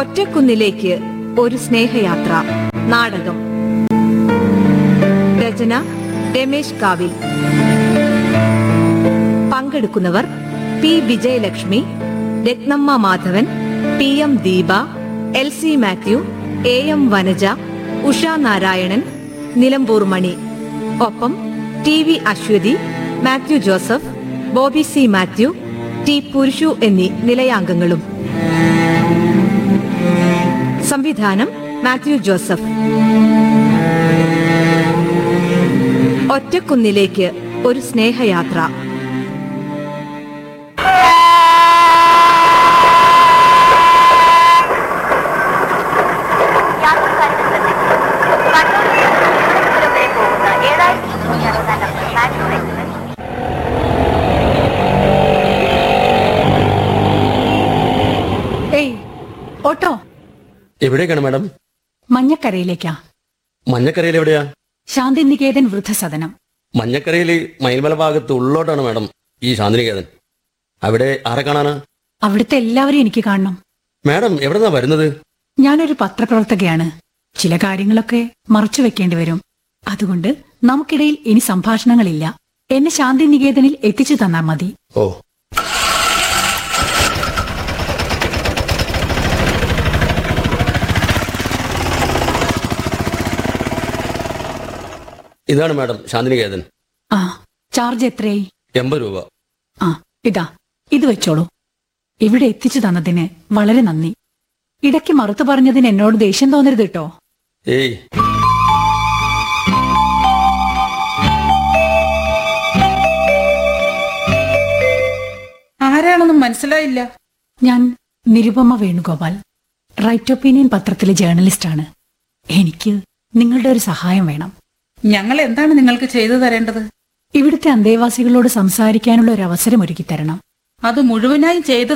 ഒറ്റക്കുന്നിലേക്ക് ഒരു സ്നേഹയാത്ര നാടകം രചന രമേശ് കാവിൽ പങ്കെടുക്കുന്നവർ P Vijayalakshmi Rathnamma Madhavan P M Deepa L C Mathew A M Vanaja Usha Narayanan Nilambur Mani ഒപ്പം T V Aswathy Mathew Joseph Bobby C Mathew T Purushu എന്നീ നിലയാംഗങ്ങളും സംവിധാനം മാത്യു ജോസഫ് ഒറ്റക്കുന്നിലേക്ക് ഒരു സ്നേഹയാത്ര യാത്രക്കാരുടെ ശ്രദ്ധയ്ക്ക് കണ്ണൂർ നിന്ന് തിരുവനന്തപുരം വരെ പോകുന്ന ഏഴായിരത്തി ഇരുന്നൂറ്റി അറുപതാം number Mangalore express hey auto എവിടേക്കാണ് മാഡം മഞ്ഞക്കരയിലേക്കാ മഞ്ഞക്കരയിൽ എവിടെയാ ശാന്തിനികേതൻ വൃദ്ധസദനം മഞ്ഞക്കരയിൽ മയിൽമല ഭാഗത്ത് ഉള്ളോട്ടാണ് മാഡം ഈ ശാന്തിനികേതൻ അവിടെ ആരെ കാണാനാ അവിടുത്തെ എല്ലാവരെയും എനിക്ക് കാണണം മാഡം എവിടെന്നാ വരുന്നത് ഞാനൊരു പത്രപ്രവർത്തകയാണ് ചില കാര്യങ്ങളൊക്കെ മറച്ചു വെക്കേണ്ടി വരും അതുകൊണ്ട് നമുക്കിടയിൽ ഇനി സംഭാഷണങ്ങളില്ല എന്നെ ശാന്തിനികേതനിൽ എത്തിച്ചു തന്നാൽ മതി ഓ ഇതാണ് മാഡം ശാന്തിനികേതൻ ആ ചാർജ് എത്രയായി എൺപത് രൂപ ആ ഇതാ ഇത് വെച്ചോളൂ ഇവിടെ എത്തിച്ചു തന്നതിന് വളരെ നന്ദി ഇടയ്ക്ക് മറുത്തു പറഞ്ഞതിന് എന്നോട് ദേഷ്യം തോന്നരുത് കേട്ടോ ഏയ് ആരാണെന്നും മനസ്സിലായില്ല ഞാൻ നിരുപമ വേണുഗോപാൽ റൈറ്റ് ഒപ്പീനിയൻ പത്രത്തിലെ ജേർണലിസ്റ്റാണ് എനിക്ക് നിങ്ങളുടെ ഒരു സഹായം വേണം ഞങ്ങൾ എന്താണ് നിങ്ങൾക്ക് ചെയ്തു തരേണ്ടത് ഇവിടുത്തെ അന്തേവാസികളോട് സംസാരിക്കാനുള്ള ഒരു അവസരം ഒരുക്കി തരണം അത് മുഴുവനായി ചെയ്തു